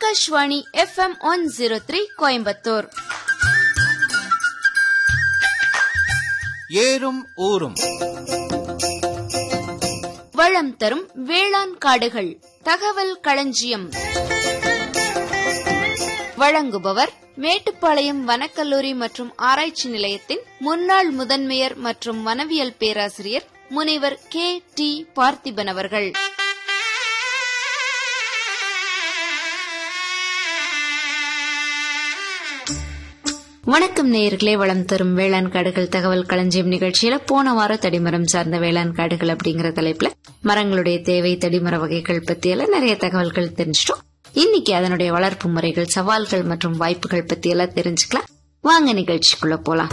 Akashvani FM one zero three Coimbatore ஏறும் ஊரும் வளம் தரும் வேளாண் காடுகள் தகவல் களஞ்சியம் வழங்குபவர் மேட்டுப்பாளையம் வனக்கல்லூரி மற்றும் ஆராய்ச்சி நிலையத்தின் முன்னாள் முதன்மையர் மற்றும் வனவியல் பேராசிரியர் முனைவர் கே டி பார்த்திபன் அவர்கள் வணக்கம் நேயர்களே வளம் தரும் வேளாண் காடுகள் தகவல் களஞ்சியம் நிகழ்ச்சியில போன வாரம் தடிமரம் சார்ந்த வேளாண் காடுகள் அப்படிங்கிற தலைப்புல மரங்களுடைய தேவை தடிமர வகைகள் பத்தியெல்லாம் நிறைய தகவல்கள் தெரிஞ்சிட்டோம் இன்னைக்கு அதனுடைய வளர்ப்பு முறைகள் சவால்கள் மற்றும் வாய்ப்புகள் பத்தி எல்லாம் தெரிஞ்சுக்கலாம் வாங்க நிகழ்ச்சிக்குள்ள போலாம்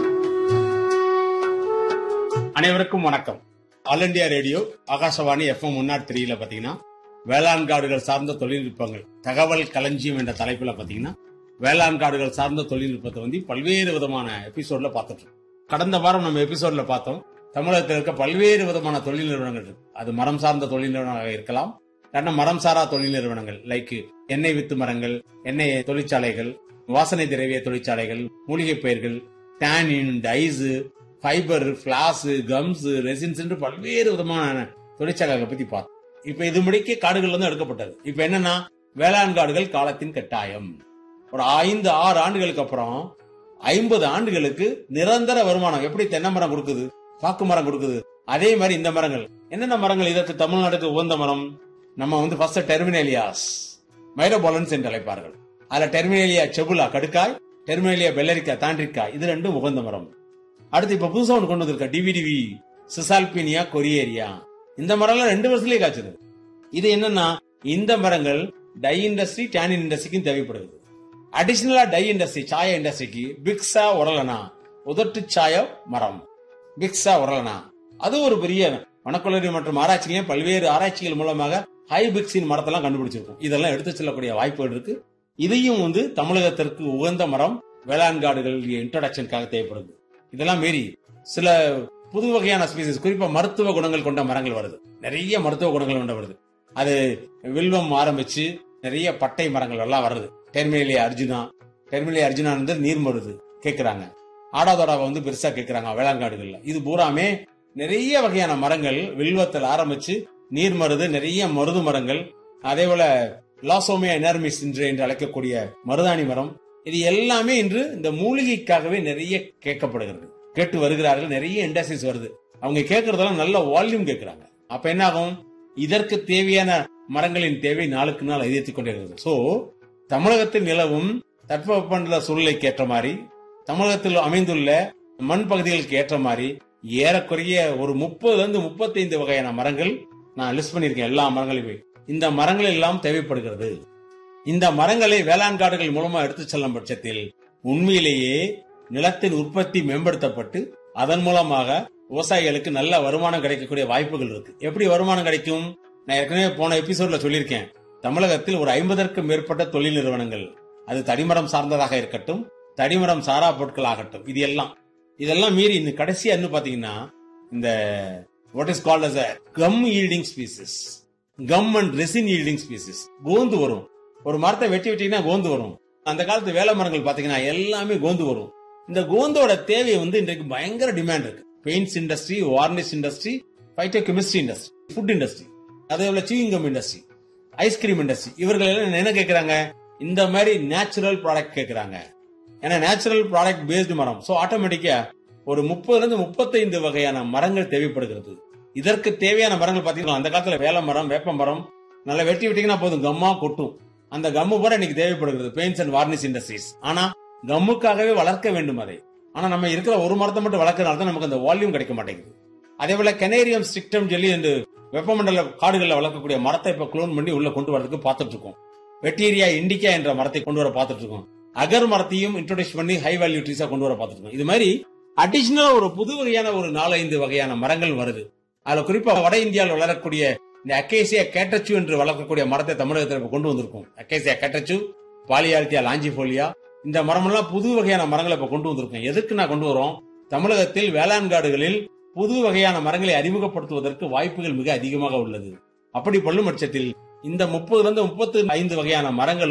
அனைவருக்கும் வணக்கம் all India radio Akashvani FM முன்னாடி த்ரீல பாத்தீங்கன்னா வேளாண் காடுகள் சார்ந்த தொழில்நுட்பங்கள் தகவல் களஞ்சியம் என்ற தலைப்புல பாத்தீங்கன்னா வேளாண் காடுகள் சார்ந்த தொழில்நுட்பத்தை வந்து பல்வேறு விதமான எபிசோட்ல பார்த்துட்டு இருக்கோம். கடந்த வாரம் நம்ம எபிசோட்ல பார்த்தோம் தமிழகத்தில் இருக்க பல்வேறு விதமான தொழில் நிறுவனங்கள் இருக்கு அது மரம் சார்ந்த தொழில் நிறுவனமாக இருக்கலாம் இல்லைன்னா மரம் சாரா தொழில் நிறுவனங்கள் லைக் எண்ணெய் வித்து மரங்கள் எண்ணெய் தொழிற்சாலைகள் வாசனை திரவிய தொழிற்சாலைகள் மூலிகை பயிர்கள் tannin dyes fibre floss gums resins என்று பல்வேறு விதமான தொழிற்சாலைகளை பத்தி பார்த்தோம் இப்ப இது முடிக்க காடுகள் வந்து எடுக்கப்பட்டது இப்ப என்னன்னா வேளாண் காடுகள் காலத்தின் கட்டாயம் ஒரு ஐந்து ஆறு ஆண்டுகளுக்கு அப்புறம் ஐம்பது ஆண்டுகளுக்கு நிரந்தர வருமானம் எப்படி தென்னை மரம் கொடுக்குது பாக்கு மரம் கொடுக்குது அதே மாதிரி இந்த மரங்கள் என்னென்ன மரங்கள் இதற்கு தமிழ்நாட்டுக்கு உகந்த மரம் நம்ம வந்து ஃபர்ஸ்ட் டெர்மினேலியாஸ் மைரோபாலன்ஸ் என்று அழைப்பார்கள் அதுல டெர்மினேலியா செபுலா கடுக்காய் டெர்மினேலியா பெல்லரிக்கா தாண்டிக்காய் இது ரெண்டும் உகந்த மரம் அடுத்து இப்ப புதுசா ஒன்று கொண்டு வந்திருக்க டிவிடிவி சிசால்பினியா கொரியேரியா இந்த மரம்லாம் ரெண்டு வருஷத்துலயே காய்ச்சது இது என்னன்னா இந்த மரங்கள் டை இண்டஸ்ட்ரி டேனின் இண்டஸ்ட்ரிக்கும் தேவைப்படுது அடிஷனலா டை இண்டஸ்ட்ரி சாய இண்டஸ்ட்ரிக்கு பிக்ஸா உரலனா உதட்டு சாய மரம் பிக்ஸா உரலனா அது ஒரு பெரிய வனக்கல்லூரி மற்றும் ஆராய்ச்சியிலையும் பல்வேறு ஆராய்ச்சிகள் மூலமாக ஹைபிக்ஸின் மரத்தெல்லாம் கண்டுபிடிச்சிருக்கும் இதெல்லாம் எடுத்து செல்லக்கூடிய வாய்ப்புகள் இருக்கு இதையும் வந்து தமிழகத்திற்கு உகந்த மரம் வேளாண் காடுகள் இன்ட்ரோடக்ஷனுக்காக தேவைப்படுது இதெல்லாம் மீறி சில புது வகையான ஸ்பீசிஸ் குறிப்பா மருத்துவ குணங்கள் கொண்ட மரங்கள் வருது நிறைய மருத்துவ குணங்கள் கொண்ட வருது அது வில்வம் ஆரம்பிச்சு நிறைய பட்டை மரங்கள் எல்லாம் வருது டெர்மினேலியா அர்ஜுனா டெர்மினேலியா அர்ஜுனா வந்து நீர் மருது கேக்குறாங்க ஆடாதோடாவை வந்து பெருசா கேக்குறாங்க வேளாண் காடுகள்ல இது பூராமே நிறைய வகையான மரங்கள் வில்வத்தில் ஆரம்பிச்சு நீர் மருது நிறைய மருது மரங்கள் அதே போல லாசோமியா எனர்மிஸ் என்று என்று அழைக்கக்கூடிய மருதாணி மரம் இது எல்லாமே இன்று இந்த மூலிகைக்காகவே நிறைய கேட்கப்படுகிறது கேட்டு வருகிறார்கள் நிறைய இண்டஸ்ட்ரீஸ் வருது அவங்க கேட்கறதெல்லாம் நல்ல வால்யூம் கேட்கறாங்க அப்ப என்ன ஆகும் இதற்கு தேவையான மரங்களின் தேவை நாளுக்கு நாள் அதிகரித்துக் கொண்டிருக்கிறது சோ தமிழகத்தில் நிலவும் தட்பவெப்பமண்டல சூழ்நிலைக்கு ஏற்ற மாதிரி தமிழகத்தில் அமைந்துள்ள மண் பகுதிகளுக்கு ஏற்ற மாதிரி ஏறக்குறைய ஒரு முப்பதுல இருந்து முப்பத்தைந்து வகையான மரங்கள் நான் லிஸ்ட் பண்ணிருக்கேன் எல்லா மரங்களையுமே இந்த மரங்கள் எல்லாம் தேவைப்படுகிறது இந்த மரங்களை வேளாண் காடுகள் மூலமா எடுத்து செல்லும் பட்சத்தில் உண்மையிலேயே நிலத்தின் உற்பத்தி மேம்படுத்தப்பட்டு அதன் மூலமாக விவசாயிகளுக்கு நல்ல வருமானம் கிடைக்கக்கூடிய வாய்ப்புகள் இருக்கு எப்படி வருமானம் கிடைக்கும் நான் ஏற்கனவே போன எபிசோட்ல சொல்லியிருக்கேன் தமிழகத்தில் ஒரு ஐம்பதற்கும் மேற்பட்ட தொழில் நிறுவனங்கள் அது தடிமரம் சார்ந்ததாக இருக்கட்டும் தடிமரம் சாரா பொருட்கள் ஆகட்டும் இது எல்லாம் இதெல்லாம் மீறி இந்த கடைசியா என்ன பாத்தீங்கன்னா இந்த what is called as gum yielding species gum and resin yielding species கோந்து வரும் ஒரு மரத்தை வெட்டி வெட்டிங்கன்னா கோந்து வரும் அந்த காலத்து வேலை மரங்கள் பாத்தீங்கன்னா எல்லாமே கோந்து வரும் இந்த கோந்தோட தேவை வந்து இன்றைக்கு பயங்கர டிமாண்ட் இருக்கு paints industry varnish industry phytochemistry industry food industry அதே போல சீவிங்கம் இண்டஸ்ட்ரி ஐஸ்கிரீம் இண்டஸ்ட்ரி இவர்கள் எல்லாம் என்ன கேக்குறாங்க இந்த மாதிரி நேச்சுரல் ப்ராடக்ட் கேக்குறாங்க ஏன்னா நேச்சுரல் ப்ராடக்ட் பேஸ்டு மரம் சோ ஆட்டோமேட்டிக்கா ஒரு முப்பதுல இருந்து முப்பத்தைந்து வகையான மரங்கள் தேவைப்படுகிறது இதற்கு தேவையான மரங்கள் பாத்தீங்கன்னா அந்த காலத்துல வேலை மரம் வேப்ப மரம் நல்லா வெட்டி விட்டீங்கன்னா போதும் கம்மா கொட்டும் அந்த கம்மு கூட இன்னைக்கு தேவைப்படுகிறது பெயிண்ட்ஸ் அண்ட் வார்னிஷ் இண்டஸ்ட்ரீஸ் ஆனா கம்முக்காகவே வளர்க்க வேண்டும் அதை ஆனா நம்ம இருக்கிற ஒரு மரத்தை மட்டும் வளர்க்கறதுனால தான் நமக்கு அந்த வால்யூம் கிடைக்க மாட்டேங்குது அதே போல கெனேரியம் ஸ்டிக்டம் சொல்லி என்று வெப்பமண்டல காடுகளில் வளர்க்கக்கூடிய மரத்தை இப்ப குளோன் பண்ணி உள்ள கொண்டு வரதுக்கு பார்த்துட்டு இருக்கோம் வெட்டீரியா இண்டிகா என்ற மரத்தை கொண்டு வர பார்த்துட்டு இருக்கோம் அகர் மரத்தையும் இன்ட்ரோடியூஸ் பண்ணி ஹை வேல்யூ ட்ரீஸா கொண்டு வர பார்த்துட்டு இருக்கோம் இது மாதிரி அடிஷனலா ஒரு புது வகையான ஒரு நாலு ஐந்து வகையான மரங்கள் வருது அதுல குறிப்பா வட இந்தியாவில் வளரக்கூடிய இந்த அக்கேசியா கேட்டச்சு என்று வளர்க்கக்கூடிய மரத்தை தமிழகத்தில் இப்ப கொண்டு வந்திருக்கோம் அக்கேசியா கேட்டச்சு பாலியாரித்தியா லாஞ்சிபோலியா இந்த மரமெல்லாம் புது வகையான மரங்களை இப்ப கொண்டு வந்திருக்கோம் எதுக்கு நான் கொண்டு வரோம் தமிழகத்தில் வேளாண் காடுகளில் புது வகையான மரங்களை அறிமுகப்படுத்துவதற்கு வாய்ப்புகள் மிக அதிகமாக உள்ளது அப்படி பள்ளும் பட்சத்தில் இந்த முப்பதுல இருந்து முப்பத்தி ஐந்து வகையான மரங்கள்